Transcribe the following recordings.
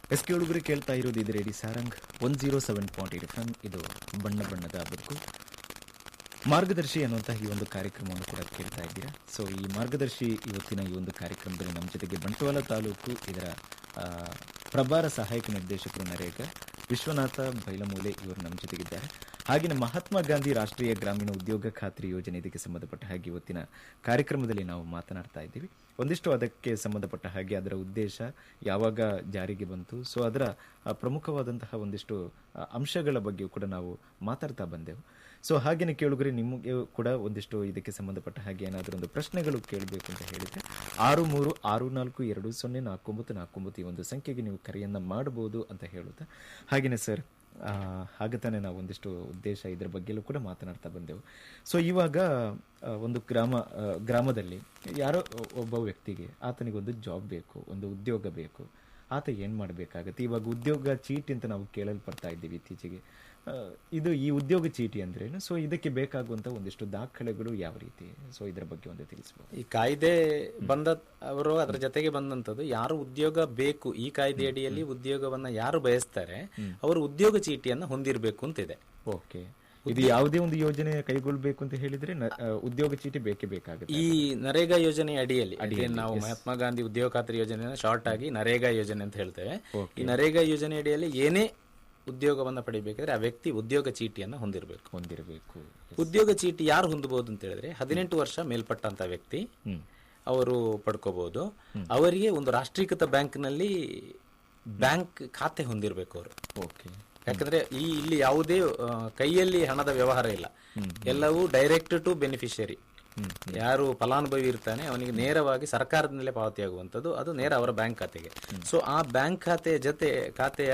S K ಹುಡುಗರು ಕೇಳ್ತಾ ಇರೋದು ಇದು radio Sarang one zero seven point eight F ಇದು ಬಣ್ಣ ಬಣ್ಣದ ಬದುಕು ಮಾರ್ಗದರ್ಶಿ ಅನ್ನುವಂತಹ ಈ ಒಂದು ಕಾರ್ಯಕ್ರಮವನ್ನು ಕೂಡ ಕೇಳ್ತಾ ಇದ್ದೀರಾ ಸೊ ಈ ಮಾರ್ಗದರ್ಶಿ ಇವತ್ತಿನ ಈ ಒಂದು ಕಾರ್ಯಕ್ರಮದಲ್ಲಿ ನಮ್ಮ ಜೊತೆಗೆ ಬಂಟ್ವಾಳ ತಾಲೂಕು ಇದರ ಆ, ಪ್ರಭಾರ ಸಹಾಯಕ ನಿರ್ದೇಶಕರು ನರೇಗಾ ವಿಶ್ವನಾಥ ಬೈಲಮೂಲೆ ಇವರು ನಮ್ಮ ಜೊತೆಗಿದ್ದಾರೆ ಹಾಗೆಯೇ ಮಹಾತ್ಮ ಗಾಂಧಿ ರಾಷ್ಟ್ರೀಯ ಗ್ರಾಮೀಣ ಉದ್ಯೋಗ ಖಾತ್ರಿ ಯೋಜನೆ ಇದಕ್ಕೆ ಸಂಬಂಧಪಟ್ಟ ಹಾಗೆ ಇವತ್ತಿನ ಕಾರ್ಯಕ್ರಮದಲ್ಲಿ ನಾವು ಮಾತನಾಡ್ತಾ ಇದ್ದೀವಿ ಒಂದಿಷ್ಟು ಅದಕ್ಕೆ ಸಂಬಂಧಪಟ್ಟ ಹಾಗೆ ಅದರ ಉದ್ದೇಶ ಯಾವಾಗ ಜಾರಿಗೆ ಬಂತು ಸೊ ಅದರ ಆ, ಪ್ರಮುಖವಾದಂತಹ ಒಂದಿಷ್ಟು ಆ, ಅಂಶಗಳ ಬಗ್ಗೆಯೂ ಕೂಡ ನಾವು ಮಾತಾಡ್ತಾ ಬಂದೆವು ಸೊ ಹಾಗೇನೆ ಕೇಳುಗರೆ ನಿಮಗೆ ಕೂಡ ಒಂದಿಷ್ಟು ಇದಕ್ಕೆ ಸಂಬಂಧಪಟ್ಟ ಹಾಗೆ ಏನಾದರೂ ಒಂದು ಪ್ರಶ್ನೆಗಳು ಕೇಳಬೇಕು ಅಂತ ಹೇಳಿದ್ರೆ ಆರು ಮೂರು ಆರು ನಾಲ್ಕು ಎರಡು ಸೊನ್ನೆ ನಾಲ್ಕು ಒಂಬತ್ತು ನಾಲ್ಕು ಒಂಬತ್ತು ಈ ಒಂದು ಸಂಖ್ಯೆಗೆ ನೀವು ಕರೆಯನ್ನ ಮಾಡಬಹುದು ಅಂತ ಹೇಳುತ್ತಾ ಹಾಗೇನೆ ಸರ್ ಆ, ಹಾಗೆ ತಾನೇ ನಾವು ಒಂದಿಷ್ಟು ಉದ್ದೇಶ ಇದರ ಬಗ್ಗೆಲೂ ಕೂಡ ಮಾತನಾಡ್ತಾ ಬಂದೆವು ಸೊ ಇವಾಗ ಆ, ಒಂದು ಗ್ರಾಮ ಆ, ಗ್ರಾಮದಲ್ಲಿ ಯಾರೋ ಒಬ್ಬ ವ್ಯಕ್ತಿಗೆ ಆತನಿಗೊಂದು ಜಾಬ್ ಬೇಕು ಒಂದು ಉದ್ಯೋಗ ಬೇಕು ಆತ ಏನು ಮಾಡಬೇಕಾಗತ್ತೆ ಇವಾಗ ಉದ್ಯೋಗ ಚೀಟಿ ಅಂತ ನಾವು ಕೇಳಲ್ಪಡ್ತಾ ಇದ್ದೀವಿ ಇತ್ತೀಚೆಗೆ ಆ, ಇದು ಈ ಉದ್ಯೋಗ ಚೀಟಿ ಅಂದ್ರೇನು ಸೊ ಇದಕ್ಕೆ ಬೇಕಾಗುವಂತ ಒಂದಿಷ್ಟು ದಾಖಲೆಗಳು ಯಾವ ರೀತಿ ಸೊ ಇದರ ಬಗ್ಗೆ ಒಂದು ತಿಳಿಸ್ಬೋದು ಈ ಕಾಯ್ದೆ ಬಂದ ಅವರು ಅದರ ಜೊತೆಗೆ ಬಂದಂತದ್ದು ಯಾರು ಉದ್ಯೋಗ ಬೇಕು ಈ ಕಾಯ್ದೆ ಅಡಿಯಲ್ಲಿ ಉದ್ಯೋಗವನ್ನ ಯಾರು ಬಯಸ್ತಾರೆ ಅವರು ಉದ್ಯೋಗ ಚೀಟಿಯನ್ನ ಹೊಂದಿರಬೇಕು ಅಂತಿದೆ ಓಕೆ ಇದು ಯಾವುದೇ ಒಂದು ಯೋಜನೆ ಕೈಗೊಳ್ಳಬೇಕು ಅಂತ ಹೇಳಿದ್ರೆ ನ- ಆ, ಉದ್ಯೋಗ ಚೀಟಿ ಬೇಕೇ ಬೇಕಾಗುತ್ತೆ ಈ ನರೇಗಾ ಯೋಜನೆ ಅಡಿಯಲ್ಲಿ ಅಡಿಯಲ್ಲಿ ನಾವು ಮಹಾತ್ಮ ಗಾಂಧಿ ಉದ್ಯೋಗ ಖಾತ್ರಿ ಯೋಜನೆ ಶಾರ್ಟ್ ಆಗಿ ನರೇಗಾ ಯೋಜನೆ ಅಂತ ಹೇಳ್ತೇವೆ ಈ ನರೇಗಾ ಯೋಜನೆ ಅಡಿಯಲ್ಲಿ ಏನೇ ಉದ್ಯೋಗವನ್ನ ಪಡಿಬೇಕಾದ್ರೆ ಆ ವ್ಯಕ್ತಿ ಉದ್ಯೋಗ ಚೀಟಿಯನ್ನ ಹೊಂದಿರಬೇಕು ಹೊಂದಿರಬೇಕು ಉದ್ಯೋಗ ಚೀಟಿ ಯಾರು ಹೊಂದಬಹುದು ಅಂತ ಹೇಳಿದ್ರೆ ಹದಿನೆಂಟು ವರ್ಷ ಮೇಲ್ಪಟ್ಟಂತ ವ್ಯಕ್ತಿ ಹ್ಮ್ ಅವರು ಪಡ್ಕೋಬಹುದು ಅವರಿಗೆ ಒಂದು ರಾಷ್ಟ್ರೀಕೃತ ಬ್ಯಾಂಕ್ನಲ್ಲಿ ಬ್ಯಾಂಕ್ ಖಾತೆ ಹೊಂದಿರಬೇಕು ಅವರು ಓಕೆ ಯಾಕಂದ್ರೆ ಈ ಇಲ್ಲಿ ಯಾವುದೇ ಆ, ಕೈಯಲ್ಲಿ ಹಣದ ವ್ಯವಹಾರ ಇಲ್ಲ ಎಲ್ಲವೂ ಡೈರೆಕ್ಟ್ ಟು ಬೆನಿಫಿಷಿಯರಿ ಯಾರು ಫಲಾನುಭವಿ ಇರ್ತಾನೆ ಅವನಿಗೆ ನೇರವಾಗಿ ಸರ್ಕಾರದಿಂದಲೇ ಪಾವತಿಯಾಗುವಂಥದ್ದು ಅದು ನೇರ ಅವರ ಬ್ಯಾಂಕ್ ಖಾತೆಗೆ ಸೊ ಆ ಬ್ಯಾಂಕ್ ಖಾತೆಯ ಜೊತೆ ಖಾತೆಯ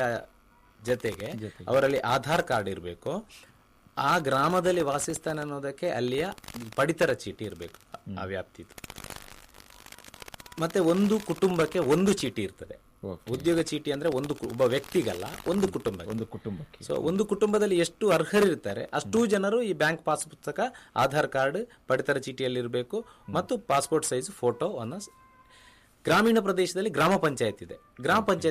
ಜೊತೆಗೆ ಅವರಲ್ಲಿ ಆಧಾರ್ ಕಾರ್ಡ್ ಇರಬೇಕು ಆ ಗ್ರಾಮದಲ್ಲಿ ವಾಸಿಸ್ತಾನೆ ಅನ್ನೋದಕ್ಕೆ ಅಲ್ಲಿಯ ಪಡಿತರ ಚೀಟಿ ಇರಬೇಕು ಆ ವ್ಯಾಪ್ತಿದು ಮತ್ತೆ ಒಂದು ಕುಟುಂಬಕ್ಕೆ ಒಂದು ಚೀಟಿ ಇರ್ತದೆ ಉದ್ಯೋಗ ಚೀಟಿ ಅಂದ್ರೆ ಒಂದು ಕು- ಒಬ್ಬ ವ್ಯಕ್ತಿಗಲ್ಲ ಒಂದು ಕುಟುಂಬ ಒಂದು ಕುಟುಂಬಕ್ಕೆ ಸೊ ಒಂದು ಕುಟುಂಬದಲ್ಲಿ ಎಷ್ಟು ಅರ್ಹರಿರ್ತಾರೆ ಅಷ್ಟು ಜನರು ಈ ಬ್ಯಾಂಕ್ ಪಾಸ್ ಪುಸ್ತಕ ಆಧಾರ್ ಕಾರ್ಡ್ ಪಡಿತರ ಚೀಟಿಯಲ್ಲಿ ಇರಬೇಕು ಮತ್ತು ಪಾಸ್ಪೋರ್ಟ್ ಸೈಜ್ ಫೋಟೋ ಅನ್ನ ಸ್- ಗ್ರಾಮೀಣ ಪ್ರದೇಶದಲ್ಲಿ ಗ್ರಾಮ ಪಂಚಾಯತ್ ಇದೆ ಗ್ರಾಮ ಪಂಚಾಯತ್